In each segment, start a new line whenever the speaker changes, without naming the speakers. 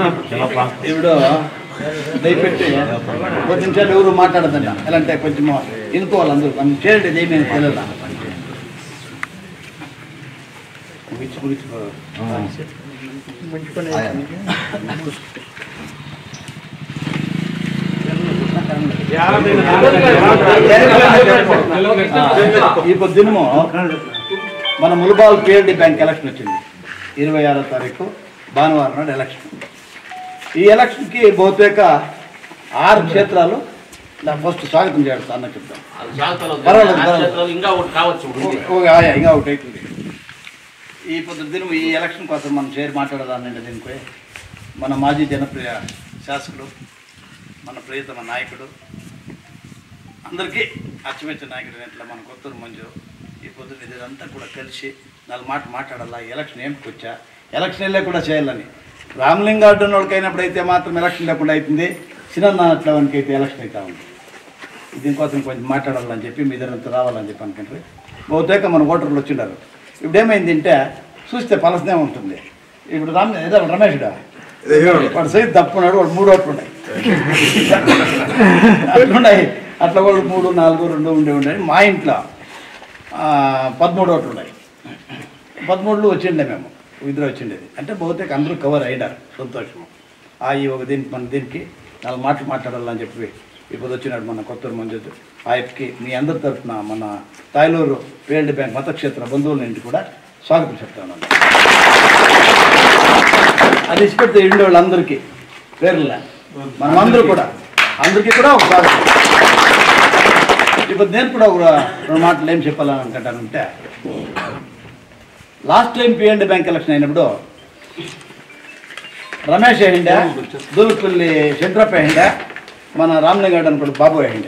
ఇప్పుడు దయపెట్టి కొద్ది నిమిషాలు ఎవరు మాట్లాడదంట ఎలా అంటే కొంచెం వినుకోవాలి అందరూ మనం చేయండి ఏమైనా తెలియదా గురించి గురించి ఈ పొద్దున్నము మన ములబాల్ పిఎల్డి బ్యాంక్ ఎలక్షన్ వచ్చింది ఇరవై ఆరో తారీఖు భానువారం నాడు ఎలక్షన్ ఈ ఎలక్షన్కి బహుతేక ఆరు క్షేత్రాలు నా ఫస్ట్ స్వాగతం చేయాలి అన్న చెప్తాం పర్వాలేదు, పర్వాలేదు.
ఇంకా ఒకటి కావచ్చు ఉంది.
ఓ, ఆయా, ఇంకా ఒకటి అవుతుంది ఈ పొద్దు దినం ఈ ఎలక్షన్ కోసం మనం షేర్ మాట్లాడదానండి దీనికి మన మాజీ జనప్రియ శాసకుడు మన ప్రియతమ నాయకుడు అందరికీ అచ్చమెచ్చ నాయకుడు ఇట్లా మన కొత్తూరు మంజు ఈ పొద్దున్న ఇదంతా కూడా కలిసి నాలుగు మాట మాట్లాడాలా ఈ ఎలక్షన్ ఏమిటి వచ్చా ఎలక్షన్ వెళ్ళే కూడా చేయాలని రామలింగార్జున వాళ్ళకి అయినప్పుడు అయితే మాత్రం ఎలక్షన్ లేకుండా అవుతుంది చిన్న అట్లా వానికి అయితే ఎలక్షన్ అవుతా ఉంది దీనికోసం కొంచెం మాట్లాడాలని చెప్పి మీ దగ్గరంతా రావాలని చెప్పి అనుకుంటారు బహుతేక మన ఓటర్లు వచ్చిండారు ఇప్పుడు ఏమైందంటే చూస్తే పలసనే ఉంటుంది ఇప్పుడు రామ్ ఏదో రమేష్డా వాడు సైజ్ తప్పున్నాడు వాడు మూడు ఓట్లు ఉన్నాయి అట్లున్నాయి అట్లా వాళ్ళు మూడు నాలుగు రెండు ఉండే ఉన్నాయి మా ఇంట్లో ఆ, పదమూడు ఓట్లు ఉన్నాయి పదమూడులో వచ్చిండే మేము ఇద్దరు వచ్చిండేది అంటే బహుతేక అందరూ కవర్ అయినారు సంతోషము ఆ ఈ ఒక దీనికి మన దీనికి నాలుగు మాటలు మాట్లాడాలని చెప్పి ఇప్పుడు వచ్చినాడు మన కొత్తూరు మంజూరు ఆయనకి మీ అందరి తరఫున మన తాయలూరు పేల్డ్ బ్యాంక్ మతక్షేత్ర బంధువుల నుండి కూడా స్వాగతం చెప్తాను అది ఇష్టపెడితే ఇండి వాళ్ళందరికీ పేర్ల మనమందరూ కూడా అందరికీ కూడా ఒక స్వాగతం ఇప్పుడు నేను కూడా ఒక రెండు మాటలు ఏం చెప్పాలని అనుకుంటానంటే last time PMD bank election అయినప్పుడు రమేష్ అయ్యిండే దూలుపల్లి చంద్రప్ప అయ్యిండే మన రామలింగడ్ అనుకోడు బాబు అయ్యిండే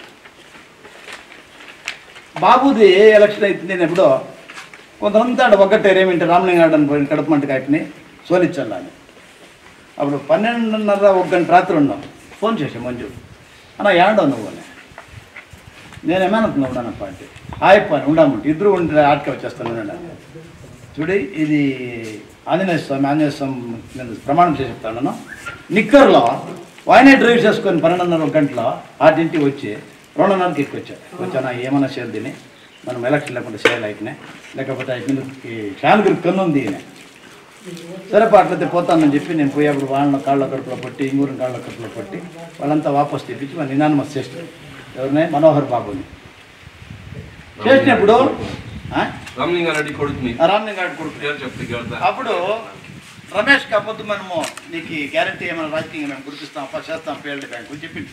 బాబుది ఎలక్షన్ అవుతుంది ఎప్పుడో కొంతమంది ఆడ ఒక్కటే ఏమింటే రామలింగడ్ అని పోయి కడప మంటకి అయిపోయి సోనిచ్చల్లని అప్పుడు పన్నెండున్నర ఒక గంట రాత్రి ఉన్నాం ఫోన్ చేసాం మంజు అన్న ఏడో నువ్వు అని నేను ఏమనుకున్నా ఉన్నానప్ప అంటే ఆయప్ప అని ఉండమంటే ఇద్దరు ఉండి ఆటకే వచ్చేస్తాను ఉండండి. చూడి ఇది ఆంజనేయ స్వామి ఆంజనేయ స్వామి నేను ప్రమాణం చేసి చెప్తాను నిక్కర్లో వాయినే డ్రైవ్ చేసుకొని పన్నెండున్నర ఒక గంటలో ఆటింటికి వచ్చి రెండున్నరకి ఎక్కువ వచ్చా వచ్చాను ఏమన్నా చేయాలి దీన్ని మనం ఎలక్షన్ లేకుండా చేయాలి అయిపోయినాయి లేకపోతే అయిపోయింది ఫ్యాన్కి కన్ను ఉంది ఈయన సరే పా అట్లయితే పోతానని చెప్పి నేను పోయేప్పుడు వాళ్ళ కాళ్ళ కడుపులో పట్టి ఇంగూరిని కాళ్ళ కడుపులో పట్టి వాళ్ళంతా వాపస్ తెప్పించి మన నినానమస్ చేస్తారు ఎవరిని మనోహర్ బాబుని చేసినప్పుడు ఆ?
రామలింగారెడ్డి కొడుకుని
ఆ రామలింగారెడ్డి కొడుకు
పేరు చెప్తే కేవలం
అప్పుడు రమేష్ కాకపోతే మనము నీకు గ్యారంటీ ఏమైనా రాజకీయంగా మేము గుర్తిస్తాం అప్ప చేస్తాం పేర్లు బ్యాంకు అని చెప్పింది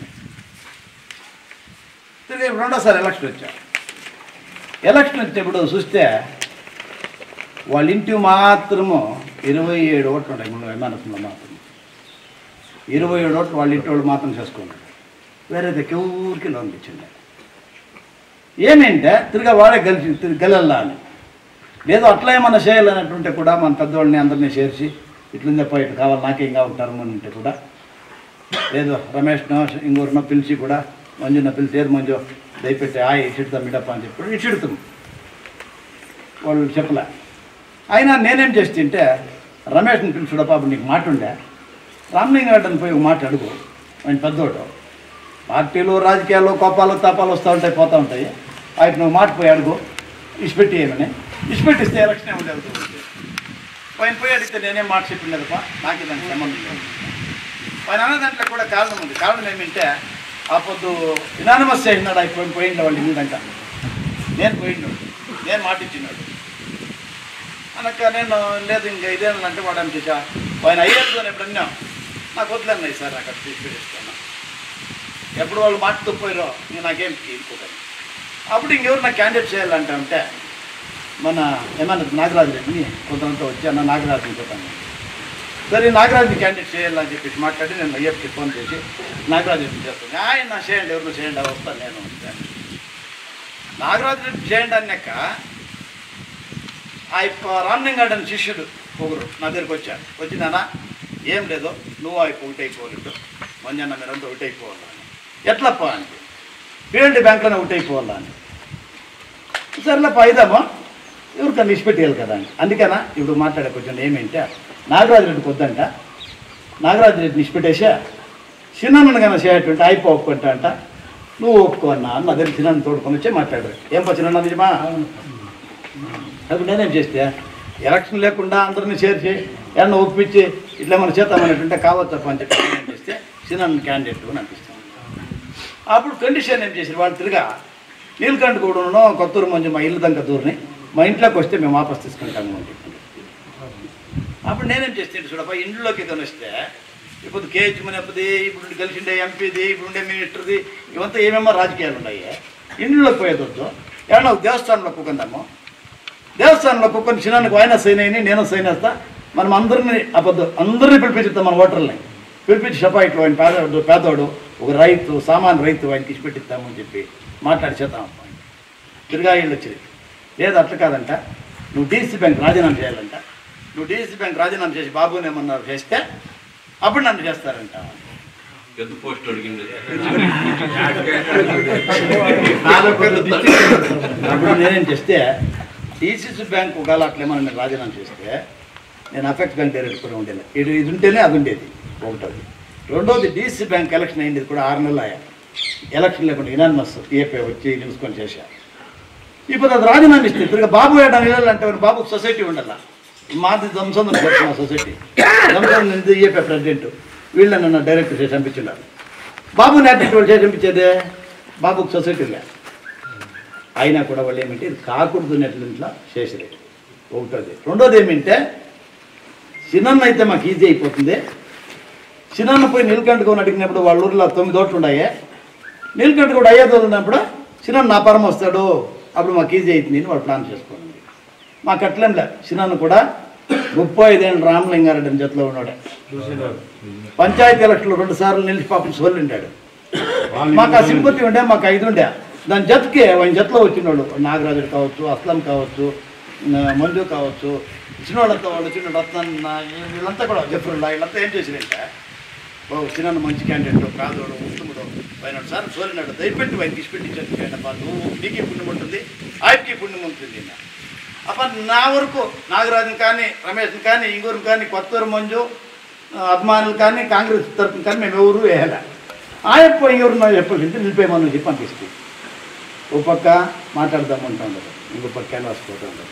తిరిగి రెండోసారి ఎలక్షన్ వచ్చా ఎలక్షన్ వచ్చినప్పుడు చూస్తే వాళ్ళ ఇంటి మాత్రము ఇరవై ఏడు ఓట్లు ఉంటాయి మన విమానత్వంలో మాత్రం ఇరవై ఏడు ఓట్లు వాళ్ళ ఇంటి వాళ్ళు మాత్రం చేసుకున్నాడు వేరే ఎవరికి లోన్ ఇచ్చిండే ఏమేంటే తిరిగి వాడే గెలిచి తిరిగి గెలల్లా అని లేదో అట్లా ఏమన్నా చేయాలన్నట్టుంటే కూడా మన పెద్దవాళ్ళని అందరినీ చేర్చి ఇట్లుందప్ప ఇటు కావాలి నాకేం కావుంటారు అని ఉంటే కూడా లేదు రమేష్నో ఇంకొకరినో పిలిచి కూడా మంజున పిలిచి ఏది మంజు దయపెట్టి ఆయ ఇచ్చిడతాం మిడప్ప అని చెప్పి ఇచ్చిడుతాం వాళ్ళు చెప్పలే అయినా నేనేం చేస్తుంటే రమేష్ని పిలిచుడ పాప నీకు మాట ఉండే రామలింగారెడ్డిని పోయి ఒక మాట అడుగు ఆయన పెద్దోడు పార్టీలు రాజకీయాలు కోపాలు తాపాలు వస్తూ ఉంటాయి పోతూ ఉంటాయి ఆయన నువ్వు మాట పోయి అడుగు ఇచ్చిపెట్టి ఏమని ఇచ్చిపెట్టిస్తే ఎలక్షన్ ఏమి లేదు ఆయన పోయి అడిగితే నేనేం మాట చెప్పిండదప్ప నాకు దానికి సంబంధం లేదు ఆయన అన్న దాంట్లో కూడా కారణం ఉంది కారణం ఏమంటే ఆ పొద్దు ఇనానమస్ చేసినాడు అయిపోయి పోయిండు వాళ్ళు ఇంకంట నేను పోయిండు నేను మాట ఇచ్చినాడు అనక నేను లేదు ఇంకా ఇదేనంటే వాడు అని చేసా ఆయన అయ్యేది అని ఎప్పుడన్నా నాకు వదిలేన్నాయి సార్ అక్కడ తీసుకెళ్ళిస్తాను ఎప్పుడు వాళ్ళు మాట తప్పిపోయారో నేను నాకేం ఇంకోటి అప్పుడు ఇంకెవరు నాకు క్యాండిడేట్ చేయాలంటే అంటే మన ఏమన్నా నాగరాజు రెడ్డిని కొంతమంది వచ్చి అన్న నాగరాజుని చెప్పాను సరే నాగరాజుని క్యాండిడేట్ చేయాలని చెప్పేసి మాట్లాడి నేను అయ్యప్పకి ఫోన్ చేసి నాగరాజు రెడ్డి చేస్తాను ఆయన నా చేయండి ఎవరిని చేయండి అవి వస్తాను నేను వస్తాను నాగరాజు రెడ్డి చేయండి అన్నాక ఆ యొక్క రామలింగాడు అని శిష్యుడు ఒకరు నా దగ్గరికి వచ్చాడు వచ్చిందనా ఏం లేదు నువ్వు అయిపో ఒకటి అయిపోలేదు మంజన్న మీరంతా ఒకటి అయిపోవాలా అని ఎట్లప్ప అంటే పిఎల్డి బ్యాంక్లోనే ఒకటి అయిపోవాలా అని సర్లేప్ప అయిదామా ఎవరికన్నా ఇచ్చిపెట్టేయాలి కదా అని అందుకనా ఇప్పుడు మాట్లాడే కొంచెం ఏమేంటే నాగరాజు రెడ్డికి వద్దంట నాగరాజు రెడ్డిని ఇచ్చిపెట్టేసా చిన్నను కన్నా చేయటువంటి అయిపో ఒప్పుకుంటా అంట నువ్వు ఒప్పుకో అన్న నా దగ్గర చిన్న తోడుకొని వచ్చి మాట్లాడారు ఏం పా చిన్న నిజమా అప్పుడు నేనేం చేస్తే ఎలక్షన్ లేకుండా అందరినీ చేర్చి ఏమన్నా ఒప్పించి ఇట్లా మన చేద్దామనేటుంటే కావచ్చు అని చెప్పి నేనేం చేస్తే చిన్న క్యాండిడేట్ అని అనిపిస్తాను అప్పుడు కండిషన్ ఏం చేసారు వాళ్ళు తిరిగా నీలకంఠ కూడాను కొత్తూరు మంచి మా ఇల్లు దంక దూరిని మా ఇంట్లోకి వస్తే మేము వాపస్ తీసుకుంటాము అని చెప్పి అప్పుడు నేనేం చేస్తే చూడప్ప ఇంట్లోకి ఏదైనా వస్తే ఇప్పుడు కేహెచ్ మనప్పది ఇప్పుడు కలిసిండే ఎంపీది ఇప్పుడు ఉండే మినిస్టర్ది ఇవంతా ఏమేమో రాజకీయాలు ఉన్నాయి ఇంట్లోకి పోయేదొద్దు ఏమన్నా ఒక దేవస్థానంలో కుక్కుందాము దేవస్థానంలో కుక్కని చిన్నానికి ఆయన సైన్ అయిన నేను సైన్ వేస్తా మనం అందరినీ అబద్ధం అందరినీ పిలిపించుతాం మన ఓటర్లని పిలిపించి షపాయిట్లో ఆయన పేదవాడు పేదవాడు ఒక రైతు సామాన్ రైతు ఆయనకి ఇచ్చి పెట్టిస్తామని చెప్పి మాట్లాడి చేద్దాం తిరిగా వీళ్ళు వచ్చేది లేదు అట్లా కాదంట నువ్వు డీసీ బ్యాంక్ రాజీనామా చేయాలంట నువ్వు డీసీ బ్యాంక్ రాజీనామా చేసి బాబుని ఏమన్నారు చేస్తే అప్పుడు నన్ను చేస్తారంట
ఎంత పోస్ట్ అడిగింది
అప్పుడు నేనేం చేస్తే డిసిసి బ్యాంక్ ఒకవేళ అట్లేమన్నా నేను రాజీనామా చేస్తే నేను అఫెక్ట్ బ్యాంక్ డైరెక్టర్ కూడా ఉండేది ఇది ఇది ఉంటేనే అది ఉండేది ఒకటోది రెండోది డిసి బ్యాంక్ ఎలక్షన్ అయింది కూడా ఆరు నెలలు అయ్యా ఎలక్షన్ లేకుండా ఇనానిమస్ ఏపీ వచ్చి నిలుసుకొని చేశా ఇప్పుడు అది రాజీనామా ఇస్తే తిరిగి బాబు ఏడాది అంటే మరి బాబుకు సొసైటీ ఉండాల మాది దంసందం మా సొసైటీ దంసందం నుంచి ఏపీ ప్రెసిడెంట్ వీళ్ళని నన్ను డైరెక్టర్ చేసి పంపించున్నారు బాబు నేటి వాళ్ళు చేసి పంపించేదే బాబుకు సొసైటీ లే అయినా కూడా వాళ్ళు ఏమంటే ఇది కాకూడదు నెట్లింట్లో చేసేది ఒకటోది రెండోది ఏమంటే చిన్న అయితే మాకు ఈజీ అయిపోతుంది చిన్న పోయి నీలకంఠగౌని అడిగినప్పుడు వాళ్ళ ఊర్లో తొమ్మిది ఓట్లు ఉన్నాయి నీలకంఠ కూడా అయ్యేది ఉన్నప్పుడు చిన్న నా పరం వస్తాడు అప్పుడు మాకు ఈజీ అవుతుంది అని వాళ్ళు ప్లాన్ చేసుకోండి మాకు అట్లేం లే చిన్న కూడా ముప్పై ఐదేళ్ళు రామలింగారెడ్డి అని జతలో ఉన్నాడు పంచాయతీ ఎలక్షన్లో రెండు సార్లు నిలిచి పాపం సోళ్ళు ఉంటాడు మాకు ఆ సింపతి ఉండే మాకు ఐదు ఉండే దాని జతకి ఆయన జతలో వచ్చినోడు నాగరాజుడు కావచ్చు అస్లం కావచ్చు ఆ, మంజు కావచ్చు చిన్నోళ్ళంతా వాళ్ళు చిన్న రత్న వీళ్ళంతా కూడా జఫరుల్లా వీళ్ళంతా ఏం చేసిరంటే ఓ చిన్న మంచి క్యాండిడేట్ కాదోడు ఉత్తముడు పైన సార్ సోలినాడు దయపెట్టి ఆయన తీసుపెట్టి చెప్పండి నువ్వు నీకు పుణ్యం ఉంటుంది ఆయనకి పుణ్యం ఉంటుంది అప్ప నా వరకు నాగరాజుని కానీ రమేష్ని కానీ ఇంగూరుని కానీ కొత్తూరు మంజు ఆ, అభిమానులు కానీ కాంగ్రెస్ తరఫున కానీ మేము ఎవరు వేయాలి ఆయప్ప ఎవరు నాకు చెప్పలేదు నిలిపేయమని చెప్పి అనిపిస్తుంది ఓ పక్క మాట్లాడదాం అంటూ ఉండదు ఇంకో పక్క క్యాన్వాస్ పోతూ ఉండదు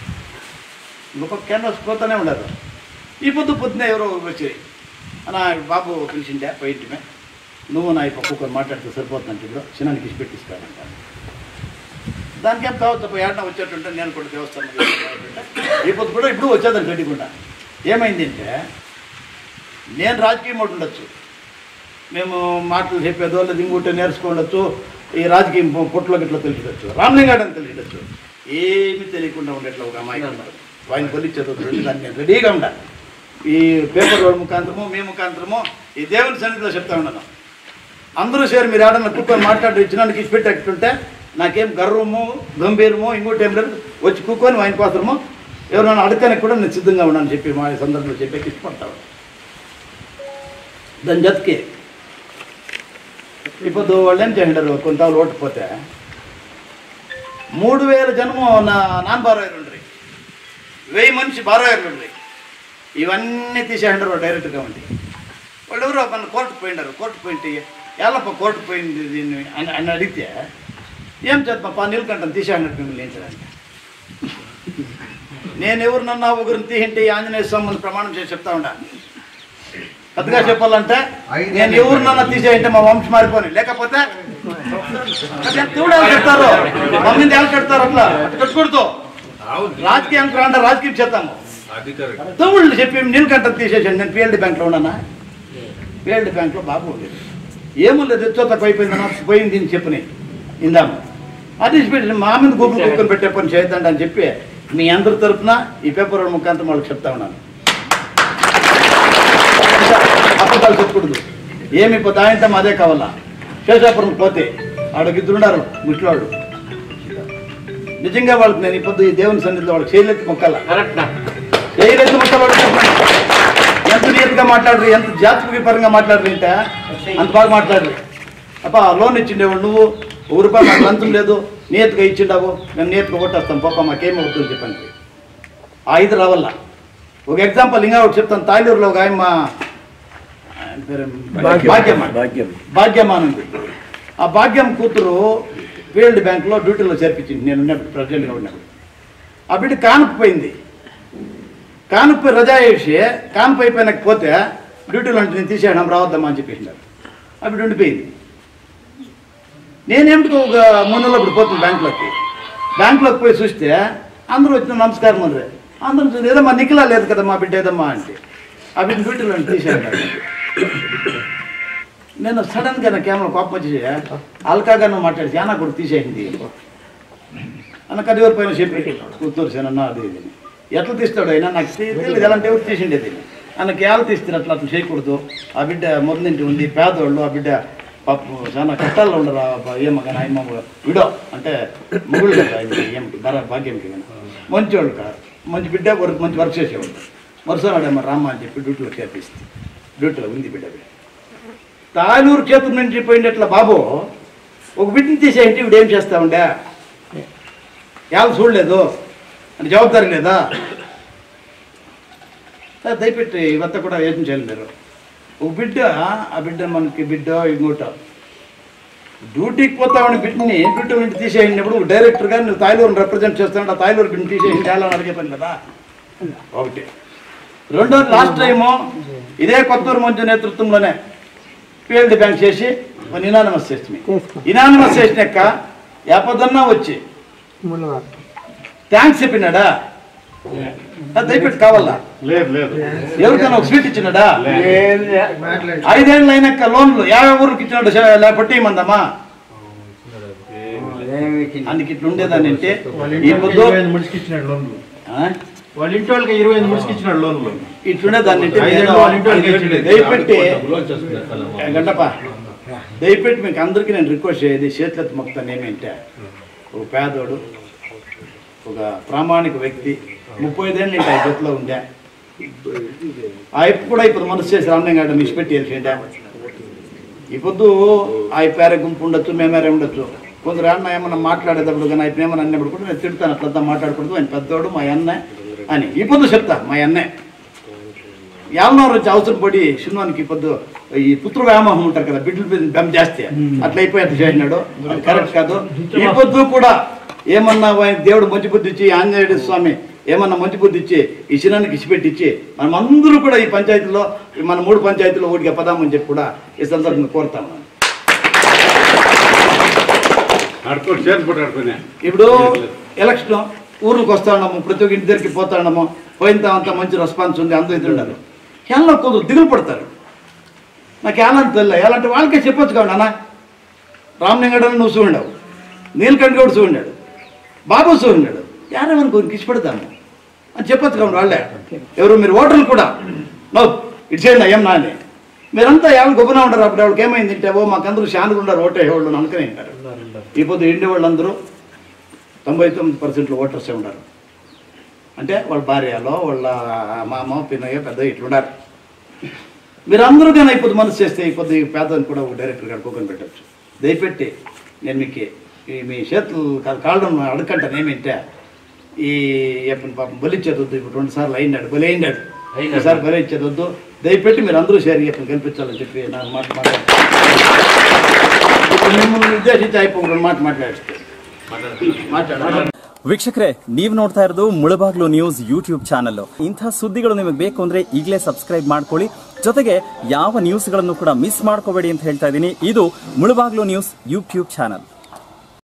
ఇంకో పక్క క్యాన్వాస్ పోతూనే ఉండదు ఈ పొద్దు పొద్దున ఎవరో వచ్చి నా బాబు పిలిచిండే పోయింటిమే నువ్వు నా ఈ పక్క కొన్ని మాట్లాడితే సరిపోతుందంటే ఇప్పుడు చిన్నానికి ఇచ్చి పెట్టిస్తానంట దానికి ఏం కావచ్చు పోయి ఏడన వచ్చేటుంటే నేను కూడా దేవస్థానం ఈ పొద్దు కూడా ఇప్పుడు వచ్చేదాన్ని రెడ్డికుండా ఏమైంది అంటే నేను రాజకీయం ఒకటి ఉండొచ్చు మేము మాటలు చెప్పేదో లేదా ఇంకోటి నేర్చుకోవచ్చు ఈ రాజకీయం పొ- పొట్టులోకి ఇట్లా తెలియచ్చు రామలింగాడని తెలియచ్చు ఏమీ తెలియకుండా ఉండేట్లా ఒక అమ్మాయి ఉన్నాడు ఆయన కొలిచ్చేది దాన్ని నేను రెడీగా ఉండాలి ఈ పేపర్ వాళ్ళ ముఖాంతరము మీ ముఖాంతరము ఈ దేవుని సన్నిధిలో చెప్తా ఉన్నాను అందరూ సేరు మీరు ఆడన్న కూర్చొని మాట్లాడి ఇచ్చినానికి ఇచ్చి పెట్టేటుంటే నాకేం గర్వము గంభీరము ఇంకోటి ఏం లేదు వచ్చి కూకొని ఆయన కోసము ఎవరైనా అడగడానికి కూడా నేను సిద్ధంగా ఉన్నాను చెప్పి మా ఈ సందర్భంలో చెప్పేకి ఇష్టపడతాను దాని జతకి ఇప్పుడు వాళ్ళు ఏం చేయంటారు కొంత ఓటుపోతే మూడు వేల జనము నా నాన్ బారోయర్ ఉండ్రి వెయ్యి మనిషి బారోయర్లు ఉండ్రి ఇవన్నీ తీసేయంటారు డైరెక్ట్గా ఉంది వాళ్ళు ఎవరో మన కోర్టుకు పోయినారు కోర్టుకు పోయింటి ఎల్లప్ప కోర్టుకు పోయింది దీన్ని అని అని అడిగితే ఏం చేద్దాం నీలకంఠం తీసేయండి మిమ్మల్ని ఏం చేయాలి నేను ఎవరినన్నా ఒకరిని తీయంటే ఆంజనేయ స్వామిని ప్రమాణం చేసి చెప్తా ఉండా పెద్దగా చెప్పాలంటే నేను ఎవరినన్నా తీసేయంటే మా వంశం మారిపోని లేకపోతే అట్లా దేవుడు చెప్తారు మమ్మల్ని ఎలా కడతారు అట్లా అట్లా కట్టకూడదు రాజకీయానికి రాండా రాజకీయం చేద్దాము తమ్ముళ్ళు చెప్పి నీలకంఠం తీసేసాను నేను పిఎల్డి బ్యాంక్లో ఉన్నానా పిఎల్డి బ్యాంక్లో బాబు ఉండేది ఏమో లేదు ఎచ్చో తక్కువ అయిపోయిందన్నా పోయింది అని చెప్పని ఇందాము అది పెట్టి మా మీద గూగుల్ కుక్కని పెట్టే పని చేయొద్దండి అని చెప్పి మీ అందరి తరపున ఈ పేపర్ ముఖాంతం వాళ్ళకి చెప్తా ఉన్నాను అబద్ధాలు చెప్పకూడదు ఏమి ఇప్పుడు దాయంతం అదే కావాలా శేషాపురం పోతే ఆడకిద్దరున్నారు ముట్లాడు నిజంగా వాళ్ళకి నేను ఇప్పుడు ఈ దేవుని సన్నిధిలో వాళ్ళకి చేయలేక మొక్కల చేయలేక మొక్కలు ఎంత నీతిగా మాట్లాడరు ఎంత జాతక పరంగా మాట్లాడరు అంటే అంత బాగా మాట్లాడరు అప్ప లోన్ ఇచ్చిండేవాడు నువ్వు ఒక రూపాయి మాకు లంచం లేదు నీతిగా ఇచ్చిండావు మేము నీతిగా కొట్టేస్తాం పాప మాకేం అవుతుంది చెప్పండి ఆ ఐదు రావల్ల ఒక ఎగ్జాంపుల్ ఇంకా ఒకటి చెప్తాను తాయిలూరులో ఒక ఆయన ఆయన పేరు
భాగ్యం.
భాగ్యమ్మ
భాగ్యం
భాగ్యమ్మ అని ఉంది ఆ భాగ్యం కూతురు ఫీల్డ్ బ్యాంక్లో డ్యూటీలో చేర్పించింది నేను ఉన్నప్పుడు ప్రెసిడెంట్గా ఉన్నప్పుడు ఆ బిడ్డ కానుకుపోయింది కానుకుపోయి రజా వేసి కానుపు అయిపోయినకపోతే డ్యూటీలో నుంచి నేను తీసేయడం రావద్దమ్మా అని చెప్పేసినారు ఆ బిడ్డ ఉండిపోయింది నేనేమిటి ఒక మూడు నెలలు అప్పుడు పోతుంది బ్యాంకులోకి బ్యాంకులోకి పోయి చూస్తే అందరూ వచ్చిన నమస్కారం అందరూ అందరూ చూసి ఏదమ్మా నిఖిలా లేదు కదా మా బిడ్డ ఏదమ్మా అంటే ఆ బిడ్డ డ్యూటీలో నుంచి తీసేయడం నేను సడన్గా నా కెమెరా కోపం వచ్చి అల్కాగా నువ్వు మాట్లాడి అన్న కూడా తీసేసింది అన్న కదివరి పైన చెప్పి కూతురు సేనన్న అది ఇది అని. ఎట్లా తీస్తాడు అయినా నాకు తె- తెలియదు ఎలాంటి ఎవరు తీసిండేది అన్నకి ఎలా తీస్తారు అట్లా అట్లా చేయకూడదు ఆ బిడ్డ మొదలింటి ఉంది పేదోళ్ళు ఆ బిడ్డ పాపం చాలా కష్టాల్లో ఉండరు ఆ బ- ఏమో కానీ ఆయన విడో అంటే మొగుళ్ళు కదా ఆయనకి ఏం బర భాగ్యంకి కానీ మంచివాళ్ళు కాదు మంచి బిడ్డ వర్క్ మంచి వర్క్ చేసేవాళ్ళు వరుసనాడేమో రామ్మ అని చెప్పి డ్యూటీలో చేపిస్తుంది డ్యూటీలో ఉంది బిడ్డ బిడ్డ తాలూరు చేతుల నుంచి పోయినట్ల బాబు ఒక బిడ్డని తీసేయంటే ఇప్పుడు ఏం చేస్తా ఉండే ఎవరు చూడలేదు అని జవాబారి లేదా సరే, దయపెట్టి ఇవంతా కూడా ఏం చేయాలి మీరు ఒక బిడ్డ ఆ బిడ్డ మనకి బిడ్డ ఇంకోట డ్యూటీకి పోతామని బిడ్డని డ్యూటీ నుండి తీసేసినప్పుడు ఒక డైరెక్టర్గా నువ్వు తాయిలూరుని రిప్రజెంట్ చేస్తాను ఆ తాయిలూరు బిడ్డని తీసేసి చాలా అడిగే పని కదా ఒకటి రెండోది లాస్ట్ టైము ఇదే కొత్తూరు మంచు నేతృత్వంలోనే ఫీల్డ్ బ్యాంక్ చేసి మన ఇనానిమస్ చేస్తుంది ఇనానిమస్ చేసినాక ఎప్పదన్నా వచ్చి థ్యాంక్స్ చెప్పినాడా అది దయపెట్టి కావాలా
లేదు లేదు
ఎవరికైనా ఒక స్వీట్ ఇచ్చినాడా ఐదేళ్ళు అయినాక లోన్లు యాభై ఊరికి ఇచ్చినాడు శ- లేకపోతే ఇమ్మందమ్మా అందుకు ఇట్లా ఉండేదాన్ని అంటే ఈ పొద్దు
ఇరవై ఐదు ముడికి ఇచ్చినాడు లోన్లు
ఆ?
వాళ్ళ ఇంటి వాళ్ళకి ఇరవై ఐదు ముడికి ఇచ్చినాడు లోన్లు
ఇట్లుండేదాన్ని అంటే
ఐదేళ్ళు
నేను
వాళ్ళ ఇంటి వాళ్ళకి ఇచ్చిండే.
దయపెట్టి
లోన్ చేస్తున్నారు కదా మా.
గంటపా దయపెట్టి మీకు అందరికీ నేను రిక్వెస్ట్ చేసేది చేతులెత్తి మొక్కుతాను ఏమంటే ఒక పేదోడు ఒక ప్రామాణిక వ్యక్తి ముప్పై ఐదేళ్ళు నేను ఆ చేతిలో ఉండే ఆ ఇప్పుడు కూడా ఇప్పుడు మనసు చేసి రామయ్య గారు మిస్ పెట్టి వెళ్ళిండే ఈ పొద్దు ఆ పేర గుంపు ఉండొచ్చు మేమేరే ఉండొచ్చు కొందరు అన్న ఏమన్నా మాట్లాడేటప్పుడు కానీ ఆయన ఏమన్నా అన్నప్పుడు కూడా నేను తిడతాను అట్లంతా మాట్లాడకూడదు ఆయన పెద్దోడు మా అన్న అని ఈ పొద్దు చెప్తా మా అన్నే యావనవరం వచ్చి అవసరం పడి సినిమానికి పొద్దు ఈ పుత్ర వ్యామోహం ఉంటారు కదా బిడ్డలు బెమ్ చేస్తే అట్లా అయిపోయి అట్లా చేసినాడు అది కరెక్ట్ కాదు ఈ పొద్దు కూడా ఏమన్నా ఆయన దేవుడు మంచి బుద్ధి ఇచ్చి ఆంజనేయుడు స్వామి ఏమన్నా మంచి బుద్ధి ఇచ్చి ఈ సినానికి ఇచ్చిపెట్టించి మనం అందరూ కూడా ఈ పంచాయతీలో మన మూడు పంచాయతీలో ఓటిగా పదామని చెప్పి కూడా ఈ సందర్భంగా కోరుతాము
ఆడుకోండి చేరుకుంటూ ఆడుకునే
ఇప్పుడు ఎలక్షన్ ఊర్లకు వస్తా ఉన్నాము ప్రతి ఒక్క ఇంటి దగ్గరికి పోతా ఉన్నాము పోయిన అంత మంచి రెస్పాన్స్ ఉంది అందరూ ఇది ఉండరు ఎలా కొందరు దిగులు పడతారు నాకు ఏలంత తెల్ల ఎలాంటి వాళ్ళకే చెప్పొచ్చు కాబట్టి అన్న రామలింగడని నువ్వు చూడండావు నీలకంఠ కూడా చూడండాడు బాబు చూడండాడు యారేమని కొన్ని ఇష్టపడతాము అని చెప్పొచ్చు కాబట్టి వాళ్ళే ఎవరు మీరు ఓటర్లు కూడా నో ఇటు చేయండి ఏం నా అని మీరంతా ఎవరు గొప్పన ఉంటారు అప్పుడు వాళ్ళకి ఏమైంది అంటే ఓ మాకందరూ శాంతిగా ఉండరు ఓటే వాళ్ళు అనుకుని ఉంటారు ఈ పొద్దు ఇండి వాళ్ళందరూ తొంభై తొమ్మిది పర్సెంట్లో ఓటర్సే ఉన్నారు అంటే వాళ్ళ భార్యలో వాళ్ళ మామ పిన్నయ్య పెద్ద ఇట్లున్నారు మీరందరూ కానీ అయిపోద్ది మనసు చేస్తే అయిపోద్ది ఈ పేదని కూడా ఒక డైరెక్టర్ గారు కూకొని పెట్టచ్చు దయపెట్టి నేను మీకు ఈ మీ చేతులు కా- కాళ్ళను అడగంటాను ఏమింటే ఈ ఎప్పుడు పాపం బలిచ్చేదొద్దు ఇప్పుడు రెండు సార్లు అయినాడు బలి అయినాడు
అయినాడు.
ఒకసారి బలి ఇచ్చేదొద్దు దయపెట్టి మీరు అందరూ షేర్ చెప్పి కనిపించాలని చెప్పి నాకు మాట మాట్లాడు ఇప్పుడు మిమ్మల్ని ఉద్దేశించి అయిపోయి రెండు మాట మాట్లాడిస్తే ಮಾತಾಡ
ವೀಕ್ಷಕರೇ ನೀವು ನೋಡ್ತಾ ಇರೋದು ಮುಳಬಾಗ್ಲು ನ್ಯೂಸ್ ಯೂಟ್ಯೂಬ್ ಚಾನಲ್ ಇಂಥ ಸುದ್ದಿಗಳು ನಿಮಗೆ ಬೇಕು ಅಂದ್ರೆ ಈಗಲೇ ಸಬ್ಸ್ಕ್ರೈಬ್ ಮಾಡ್ಕೊಳ್ಳಿ ಜೊತೆಗೆ ಯಾವ ನ್ಯೂಸ್ಗಳನ್ನು ಕೂಡ ಮಿಸ್ ಮಾಡ್ಕೋಬೇಡಿ ಅಂತ ಹೇಳ್ತಾ ಇದ್ದೀನಿ ಇದು ಮುಳಬಾಗ್ಲು ನ್ಯೂಸ್ ಯೂಟ್ಯೂಬ್ ಚಾನಲ್